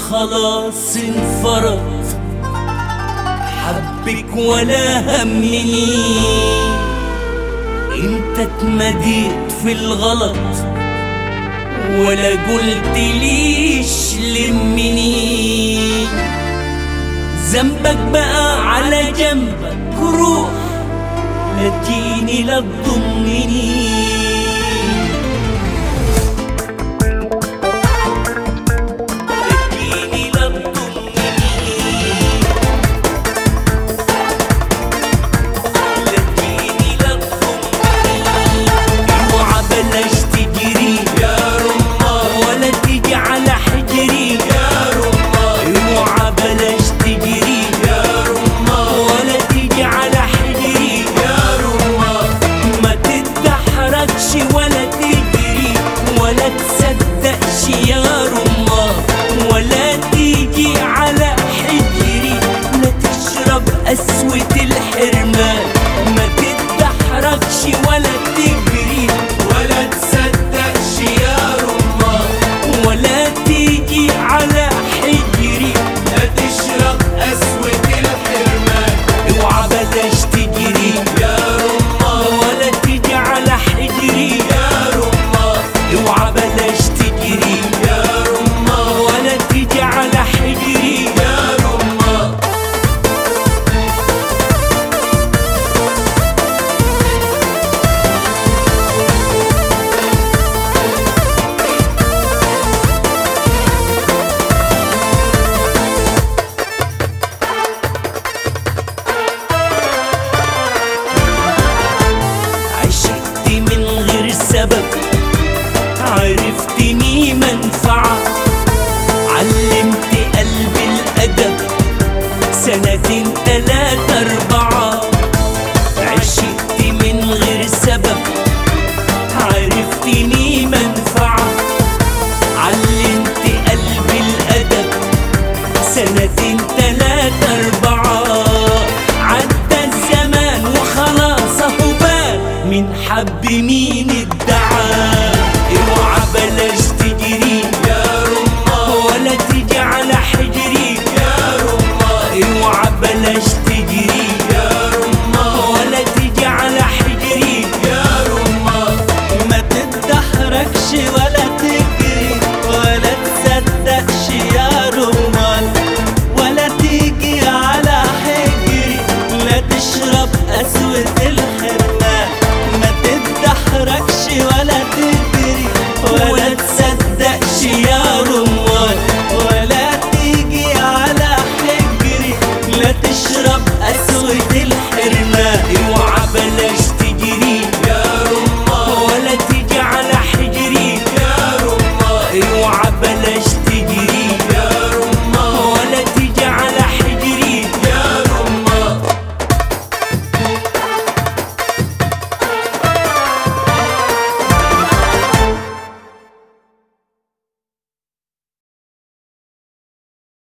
خلاص انفرط حبك ولا همني انت اتمديت في الغلط ولا قلت ليش لمني ذنبك بقى على جنبك روح لا تجيني لا تضمني تجيني لا تضمني لا تجيني لا تضمني اوعى بلاش تجري يا رمار ولا تيجي على حجري يا رمار اوعى بلاش تجري يا رمار ولا تيجي على حجري يا رمار ما تتدحرجش ولا تجري ولا تصدقش يا رمار ولا تيجي على حجري لا تشرب قسوة الحرمان ما تتدحرجش ولا تجري ولا تصدقش يا رمار ولا تيجي على حجري لا تشرب قسوة الحرمان اوعى بلاش تجري يا رمار ولا تيجي على حجري يا رمار اوعى بلاش تجري يا رمار ولا تيجي على حجري يا رمار عشقت من غير سبب عرفتني منفعة علمت قلبي الأدب سنتين تلاتة أربعة عشقت من غير سبب عرفتني منفعة علمت قلبي الأدب سنتين تلاتة أربعة عدى الزمان وخلاص أهو بان من حب مين ادعى اوعى بلاش تجري يا رمار ولا تيجي على حجري يا رمار اوعى بلاش تجري يا رمار ولا تيجي على حجري يا رمار ما تتدحرجش ولا تجري ولا تصدقش يا رمال ولا تيجي على حجري لا تشرب قسوة الحرمان ما تتدحرجش ولا تجري ولا تصدقش يا رمال ولا تيجي على حجري لا تشرب قسوة